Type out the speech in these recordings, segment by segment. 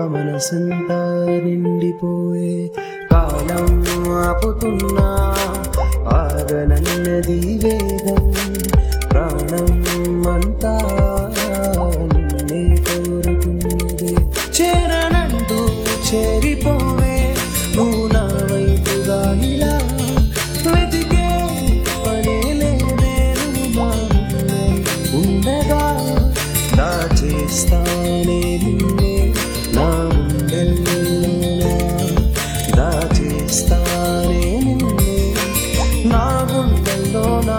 మనసంతా నిండిపోయే కాలం ఆపుతున్నా ఆగనన్నది వేగం ప్రాణం అంతా నిన్నే కోరుకున్నది చేరనంటూ చేరిపోవే నువ్వు నా వైపుగా ఇలా వెతికే పనే లేదే నువ్వు నా ముందే ఉండగా దాచేస్తానే నిన్నే నా గుండెల్లోనా దాచేస్తానే నిన్నే నా గుండెల్లోనా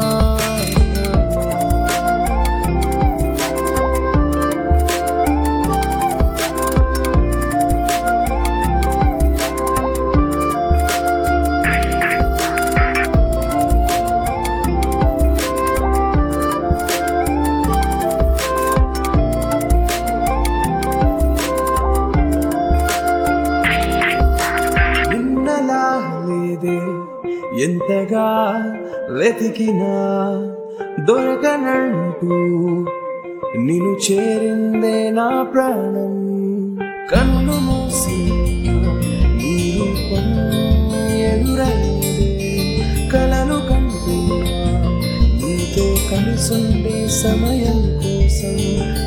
నిన్నలా లేదే ఎంతగా వెతికినా దొరకనంటూ నిన్ను చేరిందే నా ప్రాణం కన్ను మూసి నీ రూపం ఎదురైందే కలలు కంటున్నా నీతో కలిసుండే సమయం కోసం